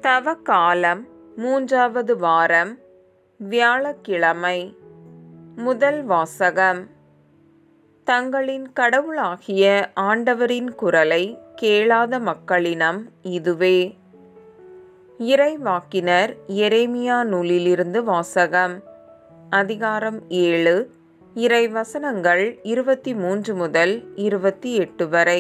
தவ காலம் மூன்றாவது வாரம் வியாழக்கிழமை முதல் வாசகம் தங்களின் கடவுளாகிய ஆண்டவரின் குரலை கேளாத மக்களினம் இதுவே இறைவாக்கினர் எரேமியா நூலிலிருந்து வாசகம் அதிகாரம் ஏழு இறை வசனங்கள் இருபத்தி மூன்று முதல் இருபத்தி எட்டு வரை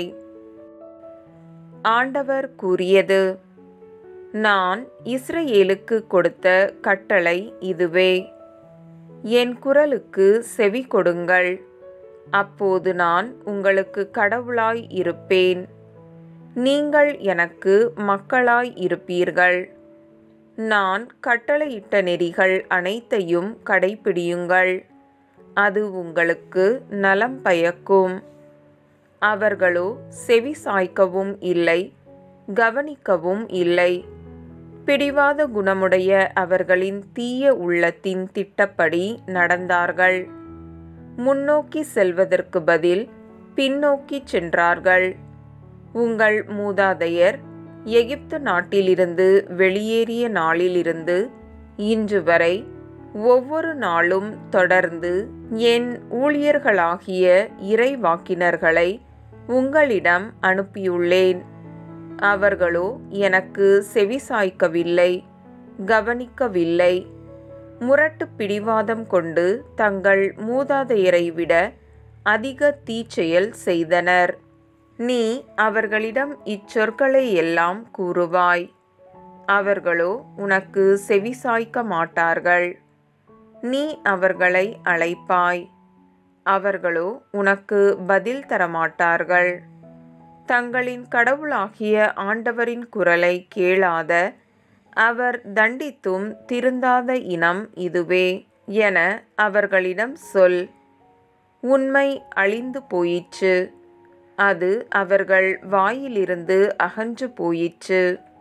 ஆண்டவர் கூறியது நான் இஸ்ரேலுக்கு கொடுத்த கட்டளை இதுவே என் குரலுக்கு செவி கொடுங்கள் அப்போது நான் உங்களுக்கு கடவுளாய் இருப்பேன் நீங்கள் எனக்கு மக்களாய் இருப்பீர்கள் நான் கட்டளையிட்ட நெறிகள் அனைத்தையும் கடைபிடியுங்கள் அது உங்களுக்கு நலம் பயக்கும் அவர்களோ செவி சாய்க்கவும் இல்லை கவனிக்கவும் இல்லை பிடிவாத குணமுடைய அவர்களின் தீய உள்ளத்தின் திட்டப்படி நடந்தார்கள் முன்னோக்கி செல்வதற்கு பதில் பின்னோக்கி சென்றார்கள் உங்கள் மூதாதையர் எகிப்து நாட்டிலிருந்து வெளியேறிய நாளிலிருந்து இன்று வரை ஒவ்வொரு நாளும் தொடர்ந்து என் ஊழியர்களாகிய இறைவாக்கினர்களை உங்களிடம் அனுப்பியுள்ளேன் அவர்களோ எனக்கு செவிசாய்க்கவில்லை கவனிக்கவில்லை முரட்டு பிடிவாதம் கொண்டு தங்கள் மூதாதையரை விட அதிக தீச்செயல் செய்தனர் நீ அவர்களிடம் இச்சொற்களை எல்லாம் கூறுவாய் அவர்களோ உனக்கு செவிசாய்க்க மாட்டார்கள் நீ அவர்களை அழைப்பாய் அவர்களோ உனக்கு பதில் தரமாட்டார்கள் தங்களின் கடவுளாகிய ஆண்டவரின் குரலை கேளாத அவர் தண்டித்தும் திருந்தாத இனம் இதுவே என அவர்களிடம் சொல் உண்மை அழிந்து போயிற்று அது அவர்கள் வாயிலிருந்து அகன்று போயிற்று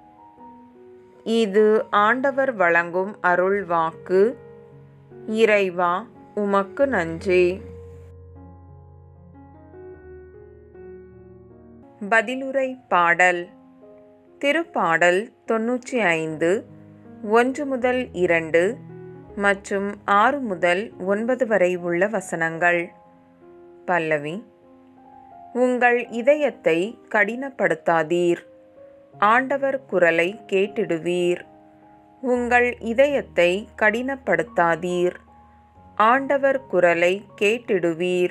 இது ஆண்டவர் வழங்கும் அருள் வாக்கு இறைவா உமக்கு நன்றி பதிலுரை பாடல் திருப்பாடல் தொன்னூற்றி ஐந்து ஒன்று முதல் இரண்டு மற்றும் ஆறு முதல் ஒன்பது வரை உள்ள வசனங்கள் பல்லவி உங்கள் இதயத்தை கடினப்படுத்தாதீர் ஆண்டவர் குரலை கேட்டிடுவீர் உங்கள் இதயத்தை கடினப்படுத்தாதீர் ஆண்டவர் குரலை கேட்டிடுவீர்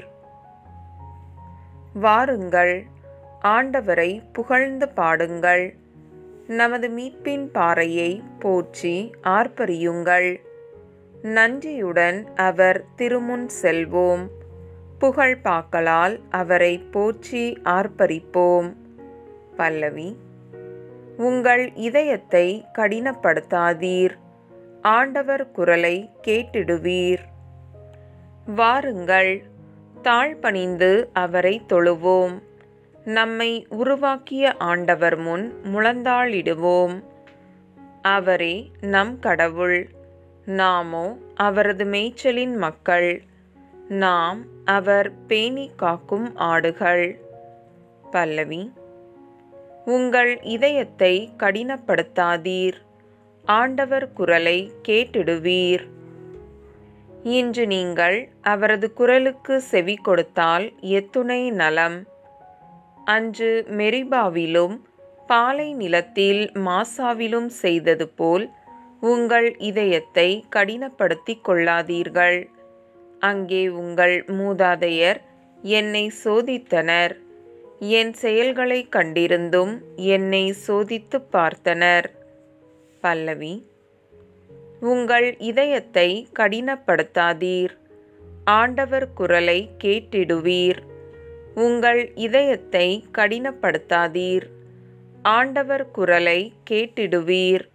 வாருங்கள் ஆண்டவரை புகழ்ந்து பாடுங்கள் நமது மீட்பின் பாறையை போற்றி ஆர்ப்பரியுங்கள் நன்றியுடன் அவர் திருமுன் செல்வோம் புகழ் பாக்களால் அவரை போற்றி ஆர்ப்பரிப்போம் பல்லவி உங்கள் இதயத்தை கடினப்படுத்தாதீர் ஆண்டவர் குரலை கேட்டிடுவீர் வாருங்கள் தாழ்பணிந்து அவரை தொழுவோம் நம்மை உருவாக்கிய ஆண்டவர் முன் முழந்தாளிடுவோம் அவரே நம் கடவுள் நாமோ அவரது மேய்ச்சலின் மக்கள் நாம் அவர் பேணி காக்கும் ஆடுகள் பல்லவி உங்கள் இதயத்தை கடினப்படுத்தாதீர் ஆண்டவர் குரலை கேட்டிடுவீர் இன்று நீங்கள் அவரது குரலுக்கு செவி கொடுத்தால் எத்துணை நலம் அன்று மெரிபாவிலும் பாலை நிலத்தில் மாசாவிலும் செய்தது போல் உங்கள் இதயத்தை கடினப்படுத்திக் கொள்ளாதீர்கள் அங்கே உங்கள் மூதாதையர் என்னை சோதித்தனர் என் செயல்களை கண்டிருந்தும் என்னை சோதித்து பார்த்தனர் பல்லவி உங்கள் இதயத்தை கடினப்படுத்தாதீர் ஆண்டவர் குரலை கேட்டிடுவீர் உங்கள் இதயத்தை கடினப்படுத்தாதீர் ஆண்டவர் குரலை கேட்டிடுவீர்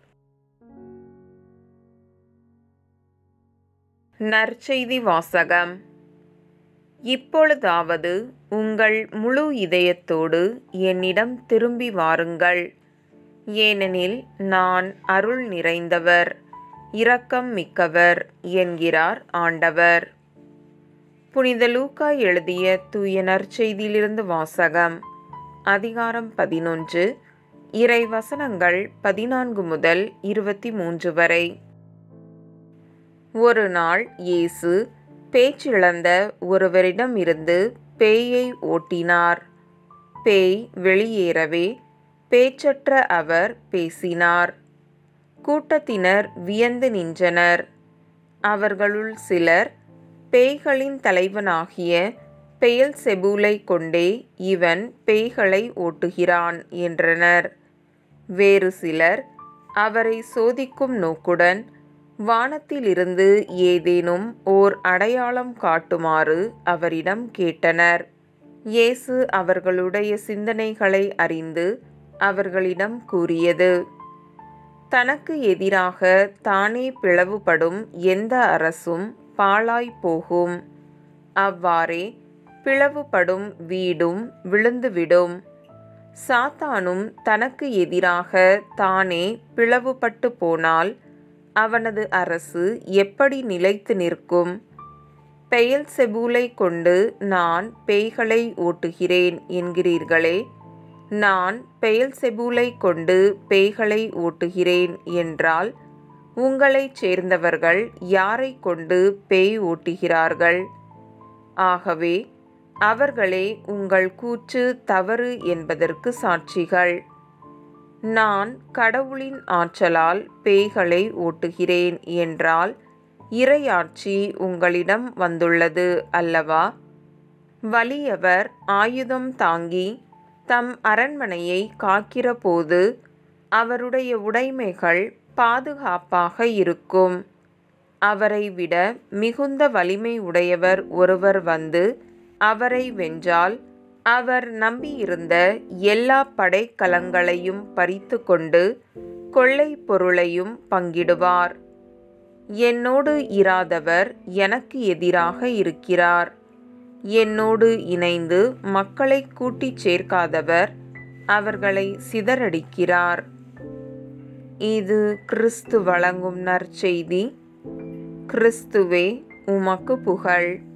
நற்செய்தி வாசகம் இப்பொழுதாவது உங்கள் முழு இதயத்தோடு என்னிடம் திரும்பி வாருங்கள் ஏனெனில் நான் அருள் நிறைந்தவர் இரக்கம் மிக்கவர் என்கிறார் ஆண்டவர் புனித லூக்கா எழுதிய தூய நற்செய்தியிலிருந்து வாசகம் அதிகாரம் பதினொன்று இறை வசனங்கள் பதினான்கு முதல் இருபத்தி மூன்று வரை ஒரு நாள் இயேசு பேச்சிழந்த ஒருவரிடம் இருந்து பேயை ஓட்டினார் பேய் வெளியேறவே பேச்சற்ற அவர் பேசினார் கூட்டத்தினர் வியந்து நின்றனர் அவர்களுள் சிலர் பேய்களின் தலைவனாகிய பெயல் செபூலை கொண்டே இவன் பேய்களை ஓட்டுகிறான் என்றனர் வேறு சிலர் அவரை சோதிக்கும் நோக்குடன் வானத்திலிருந்து ஏதேனும் ஓர் அடையாளம் காட்டுமாறு அவரிடம் கேட்டனர் இயேசு அவர்களுடைய சிந்தனைகளை அறிந்து அவர்களிடம் கூறியது தனக்கு எதிராக தானே பிளவுபடும் எந்த அரசும் பாழாய் போகும் அவ்வாறே பிளவுபடும் வீடும் விழுந்துவிடும் சாத்தானும் தனக்கு எதிராக தானே பிளவுபட்டு போனால் அவனது அரசு எப்படி நிலைத்து நிற்கும் பெயல் செபூலை கொண்டு நான் பேய்களை ஓட்டுகிறேன் என்கிறீர்களே நான் பெயல் செபூலை கொண்டு பேய்களை ஓட்டுகிறேன் என்றால் உங்களைச் சேர்ந்தவர்கள் யாரை கொண்டு பேய் ஓட்டுகிறார்கள் ஆகவே அவர்களே உங்கள் கூற்று தவறு என்பதற்கு சாட்சிகள் நான் கடவுளின் ஆற்றலால் பேய்களை ஓட்டுகிறேன் என்றால் இறையாட்சி உங்களிடம் வந்துள்ளது அல்லவா வலியவர் ஆயுதம் தாங்கி தம் அரண்மனையை காக்கிறபோது அவருடைய உடைமைகள் பாதுகாப்பாக இருக்கும் அவரை விட மிகுந்த வலிமை உடையவர் ஒருவர் வந்து அவரை வென்றால் அவர் நம்பியிருந்த எல்லா படைக்கலங்களையும் பறித்து கொண்டு கொள்ளை பொருளையும் பங்கிடுவார் என்னோடு இராதவர் எனக்கு எதிராக இருக்கிறார் என்னோடு இணைந்து மக்களை கூட்டிச் சேர்க்காதவர் அவர்களை சிதறடிக்கிறார் இது கிறிஸ்து வழங்கும் நற்செய்தி கிறிஸ்துவே உமக்கு புகழ்